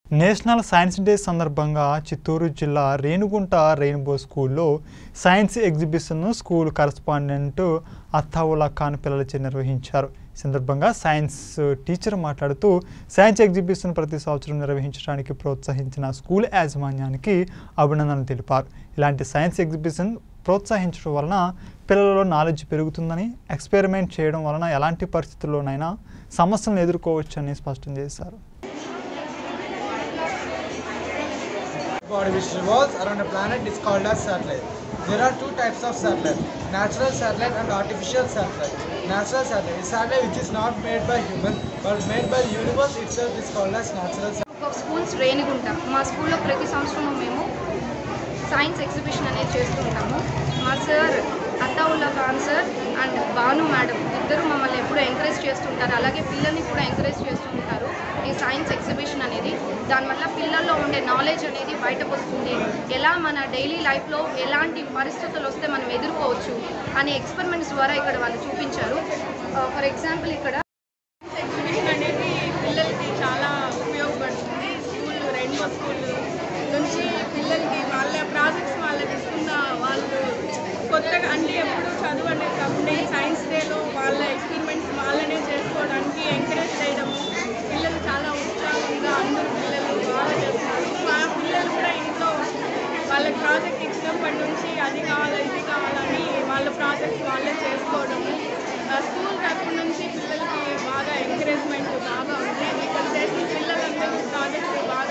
National science day సందర్భంగా చిత్తూరు జిల్లా Renigunta rainbow స్కూల్లో సైన్స్ ఎగ్జిబిషన్ను స్కూల్ కరస్పాండెంట్ అత్తావుల్లా ఖాన్ పిల్లలచే నిర్వహించారు ఈ సందర్భంగా సైన్స్ టీచర్ మాట్లాడుతూ సైన్స్ ఎగ్జిబిషన్ ప్రతి సంవత్సరం నిర్వహించడానికి ప్రోత్సహించిన స్కూల్ యాజమాన్యానికి అభినందనలు తెలిపారు ఇలాంటి సైన్స్ ఎగ్జిబిషన్ ప్రోత్సహించడం వలన పిల్లలలో నాలెడ్జ్ పెరుగుతుందని ఎక్స్పెరిమెంట్ చేయడం వలన ఎలాంటి పరిస్థితుల్లోనైనా సమస్యలను ఎదుర్కోవచ్చని స్పష్టం చేశారు body which revolves around a planet is called as satellite. There are two types of satellite, natural satellite and artificial satellite. Natural satellite is satellite which is not made by human but made by the universe itself is called as natural satellite. ఒక schools Renigunta మా స్కూల్లో ప్రతి సంవత్సరం మేము science exhibition అనేది చేస్తూ ఉంటాము మా sir Attaullah Khan sir and Bhanu madam ఇద్దరు మమ్మల్ని ఎప్పుడూ ఎంకరేజ్ చేస్తుంటారు అలాగే పిల్లల్ని కూడా ఎంకరేజ్ చేస్తూ ఉంటారు ఈ సైన్స్ ఎగ్జిబిషన్ అనేది దానివల్ల పిల్లల్లో ఉండే నాలెడ్జ్ అనేది బయటకు వస్తుంది ఎలా మన డైలీ లైఫ్లో ఎలాంటి పరిస్థితులు వస్తే మనం ఎదుర్కోవచ్చు అనే ఎక్స్పెరిమెంట్స్ ద్వారా ఇక్కడ వాళ్ళు చూపించారు ఫర్ ఎగ్జాంపుల్ ఇక్కడ ఎగ్జిబిషన్ అనేది పిల్లలకి చాలా ఉపయోగపడుతుంది స్కూల్ రెయిన్బో స్కూల్ నుంచి పిల్లలకి వాళ్ళ ప్రాజెక్ట్స్ వాళ్ళకి ఇస్తున్న వాళ్ళు కొత్తగా అంటే ఎప్పుడు చదువు అనేది కాకుండా ఈ సైన్స్ డేలో వాళ్ళ ఎక్స్పెరిమెంట్స్ వాళ్ళనే చేసుకోవడానికి ఎంకరేజ్ చేయడము పిల్లలు చాలా ఉత్సాహంగా అందరూ పిల్లలు బాగా చేస్తున్నారు మా పిల్లలు కూడా ఇంట్లో వాళ్ళ ప్రాజెక్ట్ ఇచ్చినప్పటి నుంచి అది కావాలి ఇది కావాలని వాళ్ళ ప్రాజెక్ట్స్ వాళ్ళే చేసుకోవడము ఆ స్కూల్ తరపు నుంచి పిల్లలకి బాగా ఎంకరేజ్మెంట్ బాగా ఉంది ఇక్కడ చేసిన పిల్లలందరూ ప్రాజెక్ట్స్ బాగా